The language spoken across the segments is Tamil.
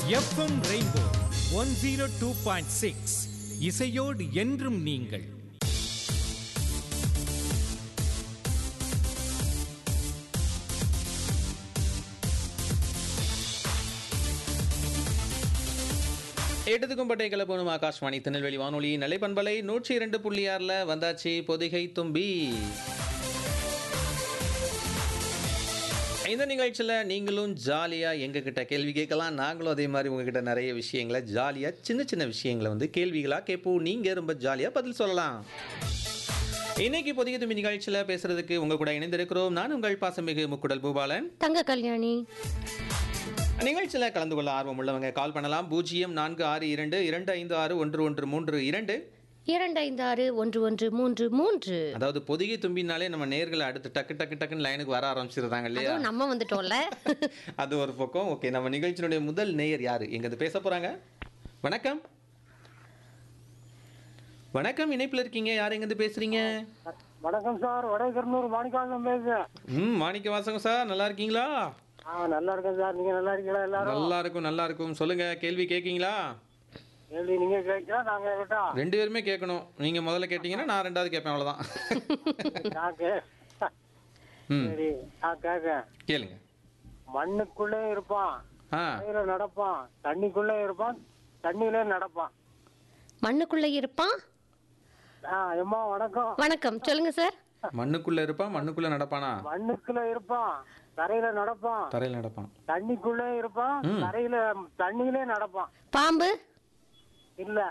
FM Rainbow one zero two point six இசையோடு என்றும் நீங்கள் எட்டத்துக்கும் பட்டை கிளப்பணும் ஆகாஷ்வாணி திருநெல்வேலி வானொலி நிலைப்பண்பலை நூற்றி இரண்டு புள்ளி ஆறில் வந்தாச்சு பொதிகை தும்பி இந்த நிகழ்ச்சியில் நீங்களும் ஜாலியாக எங்ககிட்ட கேள்வி கேட்கலாம் நாங்களும் அதே மாதிரி உங்ககிட்ட நிறைய விஷயங்களை ஜாலியாக சின்ன சின்ன விஷயங்களை வந்து கேள்விகளாக கேட்போம் நீங்கள் ரொம்ப ஜாலியாக பதில் சொல்லலாம் இன்னைக்கு பொதிகை தும்பி நிகழ்ச்சியில் பேசுறதுக்கு உங்க கூட இணைந்திருக்கிறோம் நான் உங்கள் பாசமிகு முக்குடல் பூபாலன் தங்க கல்யாணி நிகழ்ச்சியில் கலந்து கொள்ள ஆர்வம் உள்ளவங்க கால் பண்ணலாம் பூஜ்ஜியம் நான்கு ஆறு இரண்டு இரண்டு ஐந்து ஆறு ஒன்று ஒன்று மூன்று இரண்டு இரண்டு ஐந்து ஆறு ஒன்று ஒன்று மூன்று மூன்று அதாவது பொதிகை தும்பினாலே நம்ம நேர்களை அடுத்து டக்கு டக்கு டக்குன்னு லைனுக்கு வர ஆரம்பிச்சிருந்தாங்க இல்லையா அதுவும் நம்ம வந்துட்டோம்ல அது ஒரு பக்கம் ஓகே நம்ம நிகழ்ச்சியினுடைய முதல் நேயர் யாரு எங்க பேச போறாங்க வணக்கம் வணக்கம் இணைப்புல இருக்கீங்க யார் எங்க பேசுறீங்க வணக்கம் சார் வடகர்னூர் மாணிக்காங்கம் பேசுறேன் ம் மாணிக்க வாசகம் சார் நல்லா இருக்கீங்களா ஆ நல்லா இருக்கேன் சார் நீங்க நல்லா இருக்கீங்களா எல்லாரும் நல்லா இருக்கும் நல்லா இருக்கும் சொல்லுங்க கேள்வி கேட்கீங்களா கேள்வி நீங்க கேட்கிறா நாங்க கேட்டா ரெண்டு பேருமே கேட்கணும் நீங்க முதல்ல கேட்டீங்கன்னா நான் ரெண்டாவது கேட்பேன் அவ்வளவுதான் நான் கே ம் சரி நான் கேட்கேன் கேளுங்க மண்ணுக்குள்ளே இருப்பான் ஆ தண்ணியில நடப்பான் தண்ணிக்குள்ளே இருப்பான் தண்ணியிலே நடப்பான் மண்ணுக்குள்ள இருப்பான் ஆ எம்மா வணக்கம் வணக்கம் சொல்லுங்க சார் மண்ணுக்குள்ள இருப்பான் மண்ணுக்குள்ள நடப்பானா மண்ணுக்குள்ள இருப்பான் தரையில நடப்பான் தரையில் நடப்பான் தண்ணிக்குள்ளே இருப்பான் ம். தரையில தண்ணியிலே நடப்பான் பாம்பு இல்ல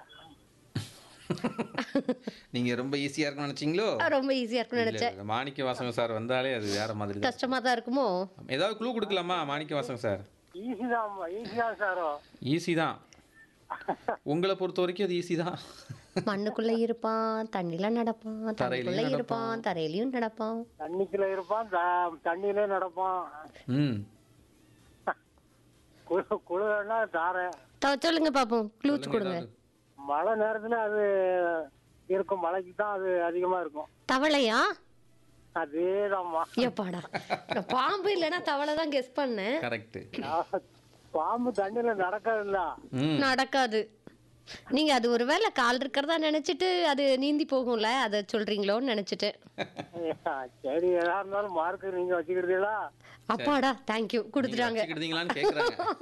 நீங்க ரொம்ப ஈஸியா இருக்கும்னு நினைச்சீங்களோ ஆ, ரொம்ப ஈஸியா இருக்கும்னு இல்ல, நினைச்சேன் இல்ல, மாணிக்க வாசகம் சார் வந்தாலே அது வேற மாதிரி தான் கஷ்டமா தான் இருக்குமோ ஏதாவது க்ளூ கொடுக்கலாமா மாணிக்க வாசகம் சார் ஈஸி தான் ஈஸி தான் சாரோ ஈஸி தான் உங்களை பொறுத்த வரைக்கும் அது ஈஸி தான் மண்ணுக்குள்ள இருப்பான் தண்ணில நடப்பான் தரையிலயும் தண்ணிக்குள்ள நடப்பான். இருப்பான் தரையிலயும் நடப்பான் தண்ணிக்குள்ள இருப்பான் த- தண்ணியிலே நடப்பான் ம் குழு குழுன்னா தாரை த- சொல்லுங்க பாப்போம் க்ளூச் சொல்லுங்க கொடுங்க ஏதாவது. மழை நேரத்துல அது இருக்கும் மழைக்கு தான் அது அதிகமா இருக்கும் தவளையா அதேதாம்மா ஏப்பாடா நான் பாம்பு இல்லைன்னா தவளை தான் கெஸ் பண்ணேன் கரெக்ட் பாம்பு தண்ணியில நடக்கிறதில்ல ம் நடக்காது நீங்க அது ஒருவேளை கால் இருக்கிறதா நினைச்சிட்டு அது நீந்தி போகும்ல அதை சொல்றீங்களோன்னு நினைச்சிட்டு சரி எதா இருந்தாலும் மார்க் நீங்க வச்சுக்கிறீங்களா அப்பாடா தேங்க்யூ கொடுத்துட்டாங்க வச்சுக்கிட்டீங்களான்னு கேட்குறாங்க